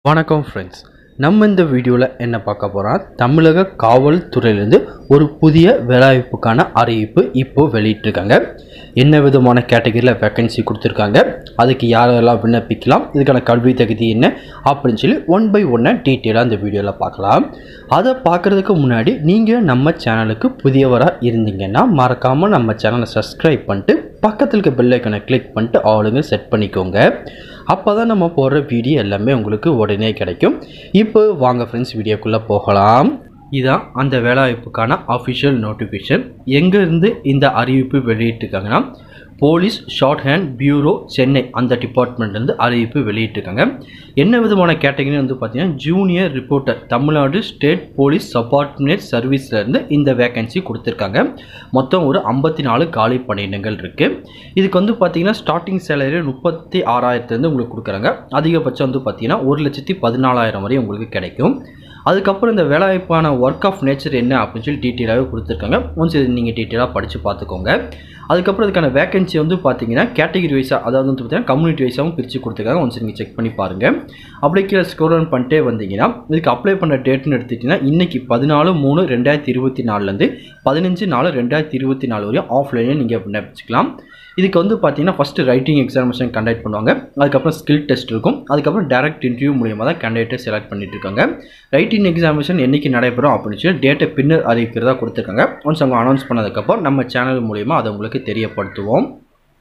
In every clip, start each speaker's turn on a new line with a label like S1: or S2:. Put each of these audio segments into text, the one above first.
S1: வணக்கம் ஃப்ரெண்ட்ஸ் நம்ம இந்த வீடியோவில் என்ன பார்க்க போகிறோம் தமிழக காவல்துறையிலேருந்து ஒரு புதிய வேலைவாய்ப்புக்கான அறிவிப்பு இப்போ வெளியிட்டிருக்காங்க என்ன விதமான கேட்டகரியில் வேக்கன்சி கொடுத்துருக்காங்க அதுக்கு யாரெல்லாம் விண்ணப்பிக்கலாம் இதுக்கான கல்வி தகுதி என்ன அப்படின்னு சொல்லி ஒன் பை ஒன்னாக டீட்டெயிலாக இந்த வீடியோவில் பார்க்கலாம் அதை பார்க்குறதுக்கு முன்னாடி நீங்கள் நம்ம சேனலுக்கு புதியவராக இருந்தீங்கன்னா மறக்காமல் நம்ம சேனலை சப்ஸ்கிரைப் பண்ணிட்டு பக்கத்தில் இருக்க பெல் ஐக்கனை கிளிக் பண்ணிட்டு ஆளுங்க செட் பண்ணிக்கோங்க அப்போ தான் நம்ம போடுற வீடியோ எல்லாமே உங்களுக்கு உடனே கிடைக்கும் இப்போ வாங்க ஃப்ரெண்ட்ஸ் வீடியோக்குள்ளே போகலாம் இதான் அந்த வேலைவாய்ப்புக்கான அஃபிஷியல் நோட்டிஃபிகேஷன் எங்கேருந்து இந்த அறிவிப்பு வெளியிட்டிருக்காங்கன்னா police short hand bureau Chennai அந்த டிபார்ட்மெண்ட்லேருந்து அறிவிப்பு வெளியிட்டிருக்காங்க என்ன விதமான கேட்டகரி வந்து பார்த்தீங்கன்னா junior reporter Tamil Nadu state police subordinate சர்வீஸ்லேருந்து இந்த வேகன்சி கொடுத்துருக்காங்க மொத்தம் ஒரு ஐம்பத்தி நாலு காலி பணியிடங்கள் இருக்குது இதுக்கு வந்து பார்த்தீங்கன்னா ஸ்டார்டிங் சேலரி முப்பத்தி ஆறாயிரத்துலேருந்து உங்களுக்கு கொடுக்குறாங்க அதிகபட்சம் வந்து பார்த்தீங்கன்னா ஒரு லட்சத்தி பதினாலாயிரம் வரை உங்களுக்கு கிடைக்கும் அதுக்கப்புறம் இந்த வேலைவாய்ப்பான ஒர்க் ஆஃப் நேச்சர் என்ன அப்படின்னு சொல்லி டீட்டெயிலாகவே கொடுத்துருக்காங்க ஒன்ஸ் இது நீங்கள் டீட்டெயிலாக படித்து பார்த்துக்கோங்க அதுக்கப்புறம் இதுக்கான வேகன்சி வந்து பார்த்தீங்கன்னா கேட்டகரி வைஸாக அதாவது வந்து பார்த்தீங்கன்னா கம்யூனிட்டி வைஸாகவும் பிரித்து கொடுத்துருக்காங்க ஒன்ஸ் நீங்கள் செக் பண்ணி பாருங்கள் அப்படி கீழே ஸ்க்ரோல் ரன் பண்ணிட்டே வந்தீங்கன்னா இதுக்கு அப்ளை பண்ண டேட்னு எடுத்துக்கிட்டிங்கன்னா இன்றைக்கி பதினாலு மூணு ரெண்டாயிரத்தி இருபத்தி நாலுலேருந்து பதினஞ்சு நாலு ரெண்டாயிரத்தி இருபத்தி நாலு வரையும் ஆஃப்லைனில் நீங்கள் விண்ணப்பிச்சுக்கலாம் இதுக்கு வந்து பார்த்தீங்கன்னா ஃபஸ்ட்டு ரைட்டிங் எக்ஸாமினேஷன் கண்டக்ட் பண்ணுவாங்க அதுக்கப்புறம் ஸ்கில் டெஸ்ட் இருக்கும் அதுக்கப்புறம் டேரக்ட் இன்டர்வியூ மூலியமாக தான் கேண்டிடேட்டை செலக்ட் பண்ணிட்டு இருக்காங்க ரைட்டிங் எக்ஸாமினேஷன் என்னைக்கு நடைபெறும் அப்படின்னு சொல்லி டேட்டை பின்னர் அறிவிக்கிறதா கொடுத்துருக்காங்க ஒன்ஸ் அவங்க அனௌன்ஸ் பண்ணதுக்கப்புறம் நம்ம சேனல் மூலியமாக அதை உங்களுக்கு தெரியப்படுத்துவோம்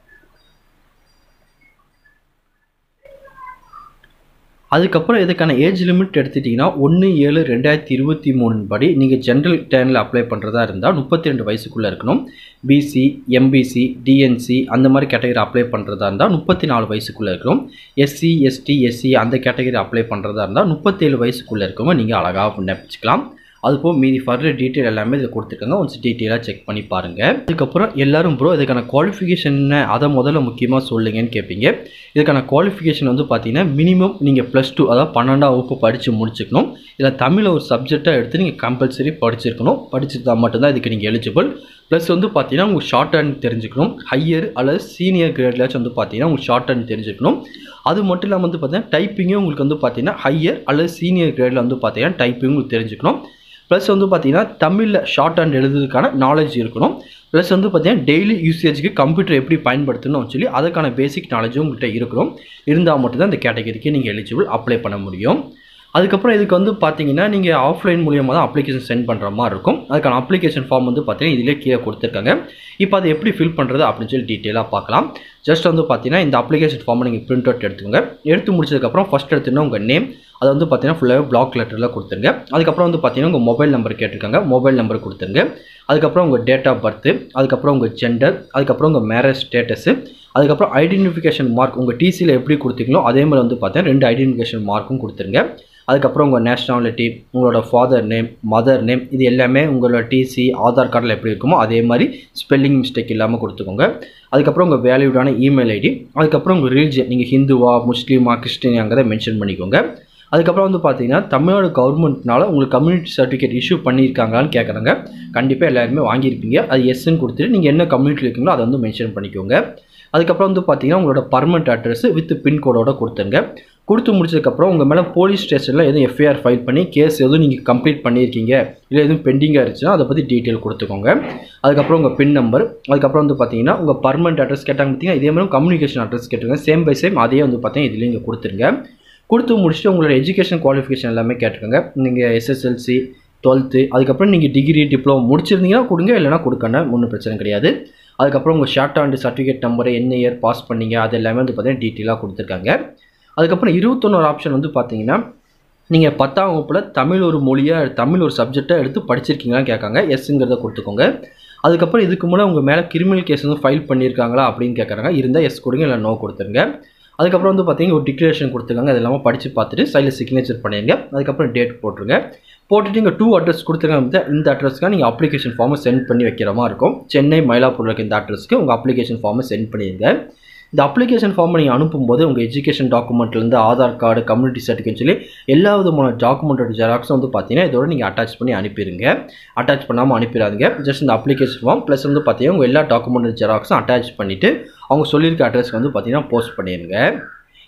S1: அதுக்கப்புறம் இதுக்கான ஏஜ் லிமிட் எடுத்துட்டிங்கன்னா ஒன்று ஏழு ரெண்டாயிரத்தி இருபத்தி மூணு படி நீங்கள் ஜென்ரல் டேனில் அப்ளை பண்ணுறதா இருந்தால் முப்பத்தி ரெண்டு வயசுக்குள்ளே இருக்கணும் பிசி எம்பிசி டிஎன்சி அந்த மாதிரி கேட்டகரி அப்ளை பண்ணுறதா இருந்தால் முப்பத்தி நாலு வயசுக்குள்ளே இருக்கணும் எஸ்சி எஸ்டி எஸ்சி அந்த கேட்டகரி அப்ளை பண்ணுறதா இருந்தால் முப்பத்தேழு வயசுக்குள்ளே இருக்கவங்க நீங்கள் அழகாக விண்ணப்பிச்சுக்கலாம் அதுபோக மீதி ஃபர்தர் டீட்டெயில் எல்லாமே இதில் கொடுத்துருக்காங்க ஒன்ஸ் டீட்டெயிலாக செக் பண்ணி பாருங்கள் அதுக்கப்புறம் எல்லாரும் ப்ரோ இதுக்கான குவாலிஃபிகேஷன் என்ன அதை முதல்ல முக்கியமாக சொல்லுங்கன்னு கேட்பீங்க இதுக்கான குவாலிஃபிகேஷன் வந்து பார்த்தீங்கன்னா மினிமம் நீங்கள் ப்ளஸ் டூ அதாவது பன்னெண்டாம் வகுப்பு படித்து முடிச்சுக்கணும் இல்லை தமிழை ஒரு சப்ஜெக்டாக எடுத்து நீங்கள் கம்பல்சரி படிச்சிருக்கணும் படிச்சிருந்தா மட்டும்தான் இதுக்கு நீங்கள் எலிஜிபிள் ப்ளஸ் வந்து பார்த்தீங்கன்னா உங்களுக்கு ஷார்ட் ஹேண்ட் தெரிஞ்சுக்கணும் ஹையர் அல்லது சீனியர் கிரேட்லாச்சும் வந்து பார்த்தீங்கன்னா உங்களுக்கு ஷார்ட் ஹேண்ட் தெரிஞ்சுக்கணும் அது மட்டும் இல்லாமல் வந்து பார்த்தீங்கன்னா டைப்பிங்கே உங்களுக்கு வந்து பார்த்தீங்கன்னா ஹையர் அல்லது சீனியர் கிரேடில் வந்து பார்த்தீங்கன்னா டைப்பிங் உங்களுக்கு தெரிஞ்சுக்கணும் ப்ளஸ் வந்து பார்த்தீங்கன்னா தமிழில் ஷார்ட் ஹேண்ட் எழுதுறதுக்கான நாலேஜ் இருக்கணும் ப்ளஸ் வந்து பார்த்தீங்கன்னா டெய்லி யூசேஜுக்கு கம்ப்யூட்டர் எப்படி பயன்படுத்தணும்னு சொல்லி அதுக்கான பேசிக் நாலேஜும் உங்கள்கிட்ட இருக்கணும் இருந்தால் மட்டும்தான் இந்த கேட்டகரிக்கு நீங்கள் எலிஜிபிள் அப்ளை பண்ண முடியும் அதுக்கப்புறம் இதுக்கு வந்து பார்த்தீங்கன்னா நீங்கள் ஆஃப்லைன் மூலியமாக தான் அப்ளிகேஷன் சென்ட் பண்ணுற மாதிரி இருக்கும் அதுக்கான அப்ளிகேஷன் ஃபார்ம் வந்து பார்த்தீங்கன்னா இதிலே கீழே கொடுத்துருக்காங்க இப்போ அதை எப்படி ஃபில் பண்ணுறது அப்படின்னு சொல்லி டீட்டெயிலாக பார்க்கலாம் ஜஸ்ட் வந்து பார்த்தீங்கன்னா இந்த அப்ளிகேஷன் ஃபார்மை நீங்கள் பிரிண்ட் அவுட் எடுத்துக்கோங்க எடுத்து முடிச்சதுக்கப்புறம் ஃபஸ்ட் எடுத்துன்னா உங்கள் நேம் அதை வந்து பார்த்தீங்கன்னா ஃபுல்லாகவே பிளாக் லெட்டரில் கொடுத்துருங்க அதுக்கப்புறம் வந்து பார்த்தீங்கன்னா உங்கள் மொபைல் நம்பர் கேட்டிருக்காங்க மொபைல் நம்பர் கொடுத்துருங்க அதுக்கப்புறம் உங்கள் டேட் ஆஃப் பர்த்து அதுக்கப்புறம் உங்கள் ஜெண்டர் அதுக்கப்புறம் உங்கள் மேரேஜ் ஸ்டேட்டஸு அதுக்கப்புறம் ஐடென்டிஃபிகேஷன் மார்க் உங்கள் டிசியில் எப்படி கொடுத்தீங்களோ அதே மாதிரி வந்து பார்த்தீங்கன்னா ரெண்டு ஐடென்டிஃபிகேஷன் மார்க்கும் கொடுத்துருங்க அதுக்கப்புறம் உங்கள் நேஷ்னாலிட்டி உங்களோட ஃபாதர் நேம் மதர் நேம் இது எல்லாமே உங்களோட டிசி ஆதார் கார்டில் எப்படி இருக்குமோ அதே மாதிரி ஸ்பெல்லிங் மிஸ்டேக் இல்லாமல் கொடுத்துக்கோங்க அதுக்கப்புறம் உங்கள் வேல்யூடான இமெயில் ஐடி அதுக்கப்புறம் உங்கள் ரிலிஜன் நீங்கள் ஹிந்துவா முஸ்லீமா கிறிஸ்டினியாங்கிறத மென்ஷன் பண்ணிக்கோங்க அதுக்கப்புறம் வந்து பார்த்தீங்கன்னா தமிழ்நாடு கவர்மெண்ட்னால உங்களுக்கு கம்யூனிட்டி சர்டிஃபிகேட் இஷ்யூ பண்ணியிருக்காங்களான்னு கேட்குறாங்க கண்டிப்பாக எல்லாருமே வாங்கியிருப்பீங்க அது எஸ்ன்னு கொடுத்துட்டு நீங்கள் என்ன கம்யூனிட்டி இருக்கீங்களோ அதை வந்து மென்ஷன் பண்ணிக்கோங்க அதுக்கப்புறம் வந்து பார்த்தீங்கன்னா உங்களோட பர்மனெண்ட் அட்ரஸ் வித் பின்கோடோட கொடுத்துருங்க கொடுத்து முடிச்சதுக்கப்புறம் உங்கள் மேலே போலீஸ் ஸ்டேஷனில் எதுவும் எஃப்ஐஆர் ஃபைல் பண்ணி கேஸ் எதுவும் நீங்கள் கம்ப்ளீட் பண்ணியிருக்கீங்க இல்லை எதுவும் பெண்டிங்காக இருந்துச்சுன்னா அதை பற்றி டீட்டெயில் கொடுத்துக்கோங்க அதுக்கப்புறம் உங்கள் பின் நம்பர் அதுக்கப்புறம் வந்து பார்த்தீங்கன்னா உங்கள் பர்மனெண்ட் அட்ரஸ் கேட்டாங்க பார்த்தீங்கன்னா இதே மாதிரி கம்யூனிகேஷன் அட்ரஸ் கேட்டுருங்க சேம் பை சேம் அதே வந்து பார்த்தீங்கன்னா இதுலேயும் இங்கே கொடுத்துருங்க கொடுத்து முடிச்சுட்டு உங்களோட எஜுகேஷன் குவாலிஃபிகேஷன் எல்லாமே கேட்டுருங்க நீங்கள் எஸ்எஸ்எல்சி டுவெல்த்து அதுக்கப்புறம் நீங்கள் டிகிரி டிப்ளமோ முடிச்சிருந்தீங்கன்னா கொடுங்க இல்லைனா கொடுக்கணும் ஒன்றும் பிரச்சனை கிடையாது அதுக்கப்புறம் உங்கள் ஷார்ட் ஆண்டு சர்டிஃபிகேட் நம்பர் என்ன இயர் பாஸ் பண்ணீங்க அது எல்லாமே வந்து பார்த்தீங்கன்னா டீட்டெயிலாக கொடுத்துருக்காங்க அதுக்கப்புறம் இருபத்தொன்னொரு ஆப்ஷன் வந்து பார்த்தீங்கன்னா நீங்கள் பத்தாம் வகுப்பில் தமிழ் ஒரு மொழியாக தமிழ் ஒரு சப்ஜெக்டாக எடுத்து படிச்சிருக்கீங்களான்னு கேட்காங்க எஸ்ங்கிறத கொடுத்துக்கோங்க அதுக்கப்புறம் இதுக்கு முன்னாடி உங்கள் மேலே கிரிமினல் கேஸ் வந்து ஃபைல் பண்ணியிருக்காங்களா அப்படின்னு கேட்குறாங்க இருந்தால் எஸ் கொடுங்க இல்லை நோ கொடுத்துருங்க அதுக்கப்புறம் வந்து பார்த்தீங்கன்னா ஒரு டிக்ளரேஷன் கொடுத்துருக்காங்க அது இல்லாமல் படித்து பார்த்துட்டு சைடில் சிக்னேச்சர் பண்ணிடுங்க அதுக்கப்புறம் டேட் போட்டுருங்க போட்டுட்டு இங்கே டூ அட்ரஸ் கொடுத்துருக்காங்க இந்த அட்ரஸ்க்காக நீங்கள் அப்ளிகேஷன் ஃபார்மை சென்ட் பண்ணி வைக்கிற மாதிரி இருக்கும் சென்னை மயிலாப்பூரில் இருக்க இந்த அட்ரஸ்க்கு உங்கள் அப்ளிகேஷன் ஃபார்மை சென்ட் பண்ணிடுங்க இந்த அப்ளிகேஷன் ஃபார்மை நீங்கள் அனுப்பும்போது உங்கள் எஜுகேஷன் டாக்குமெண்ட்லேருந்து ஆதார் கார்டு கம்யூனிட்டி சர்டிஃபிகேட் சொல்லி எல்லா விதமான டாக்குமெண்ட்டோட ஜெராக்ஸும் வந்து பார்த்தீங்கன்னா இதோட நீங்கள் அட்டாச் பண்ணி அனுப்பிடுங்க அட்டாச் பண்ணாமல் அனுப்பிடாதீங்க ஜஸ்ட் இந்த அப்ளிகேஷன் ஃபார்ம் ப்ளஸ் வந்து பார்த்தீங்கன்னா உங்கள் எல்லா டாக்குமெண்ட் ஜெராக்ஸும் அட்டாச் பண்ணிவிட்டு அவங்க சொல்லியிருக்க அட்ரஸ்க்கு வந்து பார்த்தீங்கன்னா போஸ்ட் பண்ணிடுங்க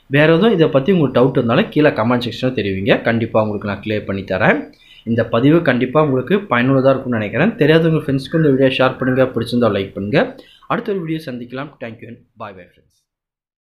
S1: வேறு எதுவும் இதை பற்றி உங்களுக்கு டவுட் இருந்தாலும் கீழே கமெண்ட் செக்ஷனில் தெரிவிங்க கண்டிப்பாக உங்களுக்கு நான் கிளியர் பண்ணி தரேன் இந்த பதிவு கண்டிப்பாக உங்களுக்கு பயனுள்ளதாக இருக்கும்னு நினைக்கிறேன் தெரியாதவங்க ஃப்ரெண்ட்ஸ்க்கு இந்த வீடியோ ஷேர் பண்ணுங்கள் பிடிச்சிருந்தா லைக் பண்ணுங்கள் அடுத்த ஒரு வீடியோ சந்திக்கலாம் தேங்க்யூ பாய் பை ஃப்ரெண்ட்ஸ்